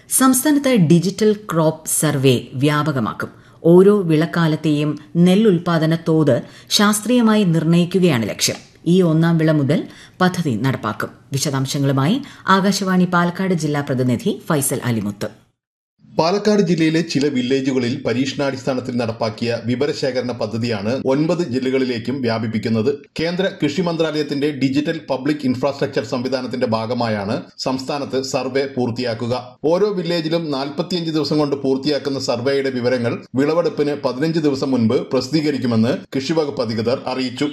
സംസ്ഥാനത്ത് digital crop survey വ്യാപകമാക്കും ഓരോ വിളക്കാലത്തെയും നെല്ലുൽപാദന തോത് ശാസ്ത്രീയമായി നിർണ്ണയിക്കുകയാണ് ലക്ഷ്യം ഈ ഒന്നാം വിള മുതൽ പദ്ധതി നടപ്പാക്കും വിശദാംശങ്ങളുമായി ആകാശവാണി പാലക്കാട് ജില്ലാ പ്രതിനിധി ഫൈസൽ അലിമുത്ത് പാലക്കാട് ജില്ലയിലെ ചില വില്ലേജുകളിൽ പരീക്ഷണാടിസ്ഥാനത്തിൽ നടപ്പാക്കിയ വിവരശേഖരണ പദ്ധതിയാണ് ഒൻപത് ജില്ലകളിലേക്കും വ്യാപിപ്പിക്കുന്നത് കേന്ദ്ര കൃഷി മന്ത്രാലയത്തിന്റെ ഡിജിറ്റൽ പബ്ലിക് ഇൻഫ്രാസ്ട്രക്ചർ സംവിധാനത്തിന്റെ ഭാഗമായാണ് സംസ്ഥാനത്ത് സർവേ പൂർത്തിയാക്കുക ഓരോ വില്ലേജിലും നാൽപ്പത്തിയഞ്ച് ദിവസം കൊണ്ട് പൂർത്തിയാക്കുന്ന സർവേയുടെ വിവരങ്ങൾ വിളവെടുപ്പിന് പതിനഞ്ച് ദിവസം മുൻപ് പ്രസിദ്ധീകരിക്കുമെന്ന് കൃഷിവകുപ്പ് അധികൃതർ അറിയിച്ചു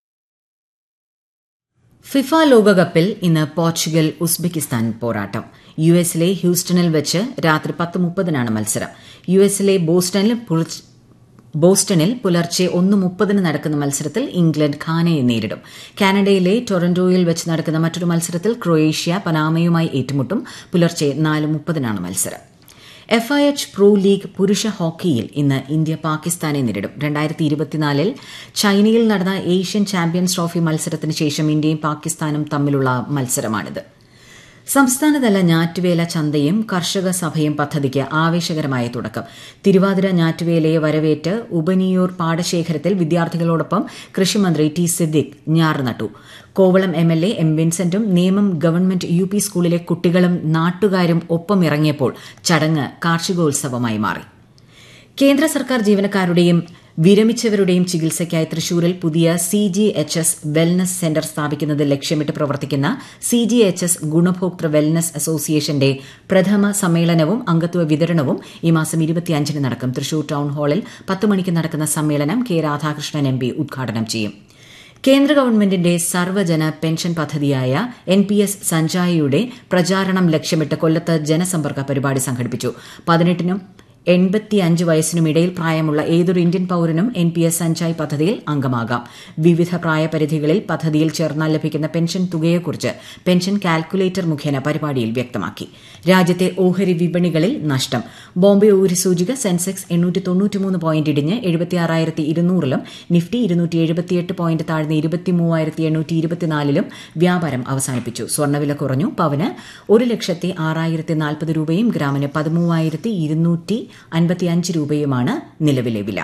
ഫിഫ ലോകകപ്പിൽ ഇന്ന് പോർച്ചുഗൽ ഉസ്ബെക്കിസ്ഥാൻ പോരാട്ടം യു എസിലെ ഹ്യൂസ്റ്റണിൽ വെച്ച് രാത്രി പത്ത് മുപ്പതിനാണ് മത്സരം യു എസിലെ ബോസ്റ്റണിൽ ബോസ്റ്റണിൽ പുലർച്ചെ ഒന്ന് മുപ്പതിന് നടക്കുന്ന മത്സരത്തിൽ ഇംഗ്ലണ്ട് ഖാനയെ നേരിടും കാനഡയിലെ ടൊറന്റോയിൽ വെച്ച് നടക്കുന്ന മറ്റൊരു മത്സരത്തിൽ ക്രൊയേഷ്യ പനാമയുമായി ഏറ്റുമുട്ടും പുലർച്ചെ നാല് മുപ്പതിനാണ് മത്സരം F I H pro league പുരുഷ ഹോക്കിയിൽ ഇന്ന് ഇന്ത്യ പാകിസ്ഥാനെ നേരിടും രണ്ടായിരത്തി ഇരുപത്തിനാലിൽ ചൈനയിൽ നടന്ന ഏഷ്യൻ ചാമ്പ്യൻസ് ട്രോഫി മത്സരത്തിന് ശേഷം ഇന്ത്യയും പാകിസ്ഥാനും തമ്മിലുള്ള മത്സരമാണിത് സംസ്ഥാനതല ഞാറ്റുവേല ചന്തയും കർഷക സഭയും പദ്ധതിക്ക് ആവേശകരമായ തുടക്കം തിരുവാതിര ഞാറ്റുവേലയെ വരവേറ്റ് ഉപനിയൂർ പാടശേഖരത്തിൽ വിദ്യാർത്ഥികളോടൊപ്പം കൃഷിമന്ത്രി ടി സിദ്ദിഖ് ഞാറ് നട്ടു Kovalam M L A M വിൻസെന്റും നേമം ഗവൺമെന്റ് യു പി സ്കൂളിലെ കുട്ടികളും നാട്ടുകാരും ഒപ്പം ഇറങ്ങിയപ്പോൾ ചടങ്ങ് കാർഷികോത്സവമായി മാറി കേന്ദ്ര സർക്കാർ ജീവനക്കാരുടെയും വിരമിച്ചവരുടെയും ചികിത്സയ്ക്കായി തൃശൂരിൽ പുതിയ C G H S wellness centre സ്ഥാപിക്കുന്നത് ലക്ഷ്യമിട്ട് പ്രവർത്തിക്കുന്ന സി ജി എച്ച് എസ് ഗുണഭോക്തൃ വെൽനസ് അസോസിയേഷന്റെ പ്രഥമ സമ്മേളനവും അംഗത്വ വിതരണവും ഈ മാസം ഇരുപത്തിയഞ്ചിന് നടക്കും തൃശൂർ ടൌൺ ഹാളിൽ പത്ത് മണിക്ക് നടക്കുന്ന സമ്മേളനം കെ രാധാകൃഷ്ണൻ എം പി ഉദ്ഘാടനം ചെയ്യും കേന്ദ്ര ഗവൺമെന്റിന്റെ സർവ്വജന പെൻഷൻ പദ്ധതിയായ എൻ പി എസ് സഞ്ജായയുടെ പ്രചാരണം ലക്ഷ്യമിട്ട് കൊല്ലത്ത് ജനസമ്പർക്ക പരിപാടി സംഘടിപ്പിച്ചു പതിനെട്ടിനും എൺപത്തിയഞ്ച് വയസ്സിനുമിടയിൽ പ്രായമുള്ള ഏതൊരു ഇന്ത്യൻ പൌരനും എൻ പി എസ് സഞ്ചായ് പദ്ധതിയിൽ അംഗമാകാം വിവിധ പ്രായപരിധികളിൽ പദ്ധതിയിൽ ചേർന്നാൽ ലഭിക്കുന്ന പെൻഷൻ തുകയെക്കുറിച്ച് പെൻഷൻ കാൽക്കുലേറ്റർ മുഖേന പരിപാടിയിൽ വ്യക്തമാക്കി രാജ്യത്തെ ഓഹരി വിപണികളിൽ നഷ്ടം ബോംബെ ഓഹരി സൂചിക സെൻസെക്സ് എണ്ണൂറ്റി തൊണ്ണൂറ്റിമൂന്ന് പോയിന്റ് ഇടിഞ്ഞ് എഴുപത്തിയാറായിരത്തി ഇരുന്നൂറിലും നിഫ്റ്റി ഇരുന്നൂറ്റി എഴുപത്തിയെട്ട് പോയിന്റ് താഴ്ന്ന് ഇരുപത്തി മൂവായിരത്തി എണ്ണൂറ്റി ഇരുപത്തിനാലിലും വ്യാപാരം അവസാനിപ്പിച്ചു സ്വർണ്ണവില കുറഞ്ഞു പവന് ഒരു ലക്ഷത്തി ആറായിരത്തി നാൽപ്പത് രൂപയും ഗ്രാമിന് പതിമൂവായിരത്തി ഇരുന്നൂറ്റി അൻപത്തിയഞ്ച് രൂപയുമാണ് നിലവിലെ വില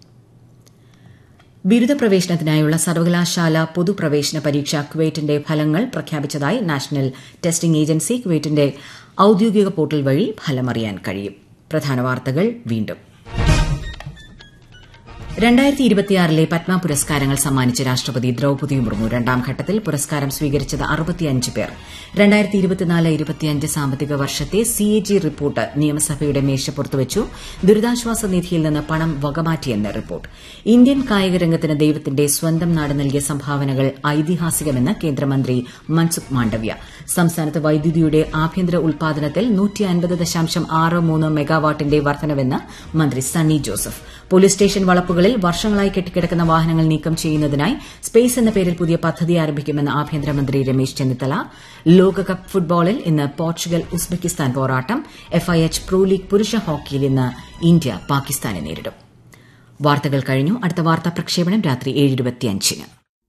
ബിരുദ പ്രവേശനത്തിനായുള്ള സർവകലാശാല പൊതുപ്രവേശന പരീക്ഷ കുവൈറ്റിന്റെ ഫലങ്ങൾ പ്രഖ്യാപിച്ചതായി നാഷണൽ ടെസ്റ്റിംഗ് ഏജൻസി കുവൈറ്റിന്റെ ഔദ്യോഗിക പോർട്ടൽ വഴി ഫലമറിയാൻ കഴിയും പ്രധാന വാർത്തകൾ വീണ്ടും രണ്ടായിരത്തി ഇരുപത്തിയാറിലെ പത്മ പുരസ്കാരങ്ങൾ സമ്മാനിച്ച രാഷ്ട്രപതി ദ്രൌപദി മുർമു രണ്ടാം ഘട്ടത്തിൽ പുരസ്കാരം സ്വീകരിച്ചത് അറുപത്തിയഞ്ച് പേർ രണ്ടായിരത്തി ഇരുപത്തിനാല് ഇരുപത്തിയഞ്ച് സാമ്പത്തിക വർഷത്തെ സി എ ജി റിപ്പോർട്ട് നിയമസഭയുടെ മേശപ്പുറത്ത് വെച്ചു ദുരിതാശ്വാസ നിധിയിൽ നിന്ന് പണം വകമാറ്റിയെന്ന് റിപ്പോർട്ട് ഇന്ത്യൻ കായിക രംഗത്തിന് ദൈവത്തിന്റെ സ്വന്തം നാട് നൽകിയ സംഭാവനകൾ ഐതിഹാസികമെന്ന് കേന്ദ്രമന്ത്രി മൻസുഖ് മാണ്ഡവ്യ സംസ്ഥാനത്ത് വൈദ്യുതിയുടെ ആഭ്യന്തര ഉൽപാദനത്തിൽ നൂറ്റി അൻപത് ദശാംശം ആറ് മൂന്ന് മെഗാവാട്ടിന്റെ വർധനവെന്ന് മന്ത്രി സണ്ണി ജോസഫ് പോലീസ് സ്റ്റേഷൻ വളപ്പുകളിൽ വർഷങ്ങളായി കെട്ടിക്കിടക്കുന്ന വാഹനങ്ങൾ നീക്കം ചെയ്യുന്നതിനായി സ്പേസ് എന്ന പേരിൽ പുതിയ പദ്ധതി ആരംഭിക്കുമെന്ന് ആഭ്യന്തരമന്ത്രി രമേശ് ചെന്നിത്തല ലോകകപ്പ് ഫുട്ബോളിൽ ഇന്ന് പോർച്ചുഗൽ ഉസ്ബെക്കിസ്ഥാൻ പോരാട്ടം എഫ്ഐഎച്ച് പ്രോ ലീഗ് പുരുഷ ഹോക്കിയിൽ ഇന്ന് ഇന്ത്യ പാകിസ്ഥാനെ നേരിടും വാർത്തകൾ കഴിഞ്ഞു അടുത്ത വാർത്താ പ്രക്ഷേപണം രാത്രി ഏഴ് ഇരുപത്തിയഞ്ചിന്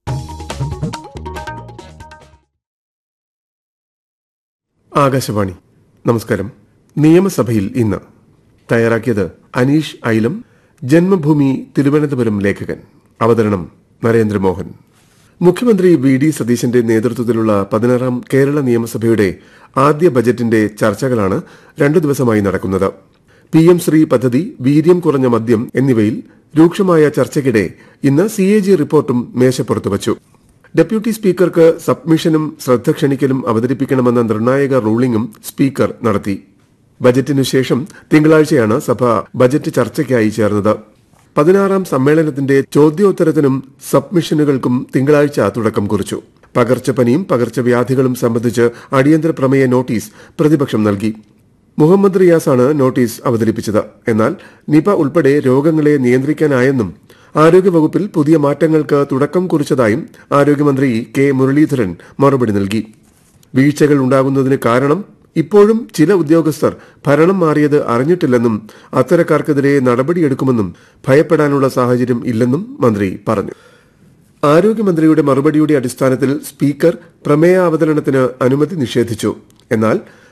ആകാശവാണി നമസ്കാരം നിയമസഭയിൽ ഇന്ന് തയ്യാറാക്കിയത് അനീഷ് ഐലം ജന്മഭൂമി തിരുവനന്തപുരം ലേഖകൻ അവതരണം നരേന്ദ്രമോഹൻ മുഖ്യമന്ത്രി വി ഡി സതീശന്റെ നേതൃത്വത്തിലുള്ള പതിനാറാം കേരള നിയമസഭയുടെ ആദ്യ ബജറ്റിന്റെ ചർച്ചകളാണ് രണ്ടു ദിവസമായി നടക്കുന്നത് പി എം ശ്രീ പദ്ധതി വീര്യം കുറഞ്ഞ മദ്യം എന്നിവയിൽ രൂക്ഷമായ ചർച്ചയ്ക്കിടെ ഇന്ന് സി എ ജി റിപ്പോർട്ടും മേശപ്പുറത്ത് വച്ചു ഡെപ്യൂട്ടി സ്പീക്കർക്ക് സബ്മിഷനും ശ്രദ്ധ ക്ഷണിക്കലും അവതരിപ്പിക്കണമെന്ന നിർണായക റൂളിംഗും സ്പീക്കർ നടത്തി ബജറ്റിനു ശേഷം തിങ്കളാഴ്ചയാണ് സഭ ബജറ്റ് ചർച്ചയ്ക്കായി ചേർന്നത് പതിനാറാം സമ്മേളനത്തിന്റെ ചോദ്യോത്തരത്തിനും സബ്മിഷനുകൾക്കും തിങ്കളാഴ്ച തുടക്കം കുറിച്ചു പകർച്ചപ്പനിയും പകർച്ചവ്യാധികളും സംബന്ധിച്ച് അടിയന്തര പ്രമേയ നോട്ടീസ് പ്രതിപക്ഷം നൽകി മുഹമ്മദ് റിയാസാണ് നോട്ടീസ് അവതരിപ്പിച്ചത് എന്നാൽ നിപ ഉൾപ്പെടെ രോഗങ്ങളെ നിയന്ത്രിക്കാനായെന്നും ആരോഗ്യവകുപ്പിൽ പുതിയ മാറ്റങ്ങൾക്ക് തുടക്കം കുറിച്ചതായും ആരോഗ്യമന്ത്രി കെ മുരളീധരൻ മറുപടി നൽകി വീഴ്ചകൾ ഉണ്ടാകുന്നതിന് കാരണം ഇപ്പോഴും ചില ഉദ്യോഗസ്ഥർ ഭരണം മാറിയത് അറിഞ്ഞിട്ടില്ലെന്നും അത്തരക്കാർക്കെതിരെ നടപടിയെടുക്കുമെന്നും ഭയപ്പെടാനുള്ള സാഹചര്യം ഇല്ലെന്നും മന്ത്രി പറഞ്ഞു ആരോഗ്യമന്ത്രിയുടെ മറുപടിയുടെ അടിസ്ഥാനത്തിൽ സ്പീക്കർ പ്രമേയ അവതരണത്തിന് അനുമതി നിഷേധിച്ചു എന്നാൽ